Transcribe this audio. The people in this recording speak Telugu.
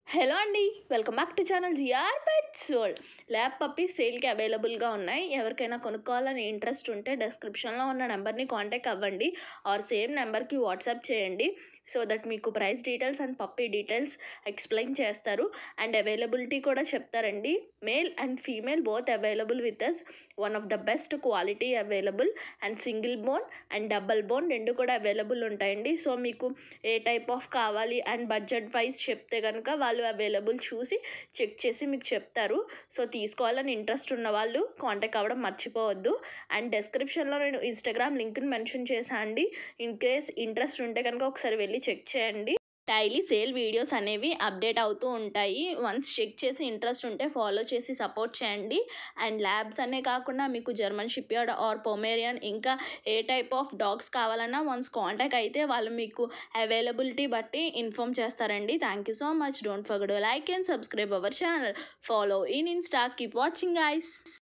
హలో అండి welcome back to channel GR pets world lab puppy సేల్కి అవైలబుల్గా ఉన్నాయి ఎవరికైనా కొనుక్కోవాలని ఇంట్రెస్ట్ ఉంటే డిస్క్రిప్షన్లో ఉన్న నెంబర్ని కాంటాక్ట్ అవ్వండి ఆర్ సేమ్ నెంబర్కి వాట్సాప్ చేయండి సో దట్ మీకు price details and puppy details explain చేస్తారు అండ్ అవైలబిలిటీ కూడా చెప్తారండి male and female both available with us one of the best quality available and single bone and double bone రెండు కూడా అవైలబుల్ ఉంటాయండి సో మీకు ఏ టైప్ ఆఫ్ కావాలి అండ్ బడ్జెట్ వైజ్ చెప్తే కనుక వాళ్ళు అవైలబుల్ చూసి చెక్ చేసి మీకు చెప్తారు సో తీసుకోవాలని ఇంట్రెస్ట్ ఉన్న వాళ్ళు కాంటాక్ట్ అవ్వడం మర్చిపోవద్దు అండ్ డిస్క్రిప్షన్లో నేను ఇన్స్టాగ్రామ్ లింక్ని మెన్షన్ చేశాను అండి ఇన్ కేస్ ఇంట్రెస్ట్ ఉంటే కనుక ఒకసారి వెళ్ళి చెక్ చేయండి డైలీ సేల్ వీడియోస్ అనేవి అప్డేట్ అవుతూ ఉంటాయి వన్స్ చెక్ చేసి ఇంట్రెస్ట్ ఉంటే ఫాలో చేసి సపోర్ట్ చేయండి అండ్ ల్యాబ్స్ అనే కాకుండా మీకు జర్మన్ షిప్యార్డ్ ఆర్ పొమేరియన్ ఇంకా ఏ టైప్ ఆఫ్ డాగ్స్ కావాలన్నా వన్స్ కాంటాక్ట్ అయితే వాళ్ళు మీకు అవైలబిలిటీ బట్టి ఇన్ఫామ్ చేస్తారండి thank you so much don't forget like and subscribe our channel follow in Insta keep watching ice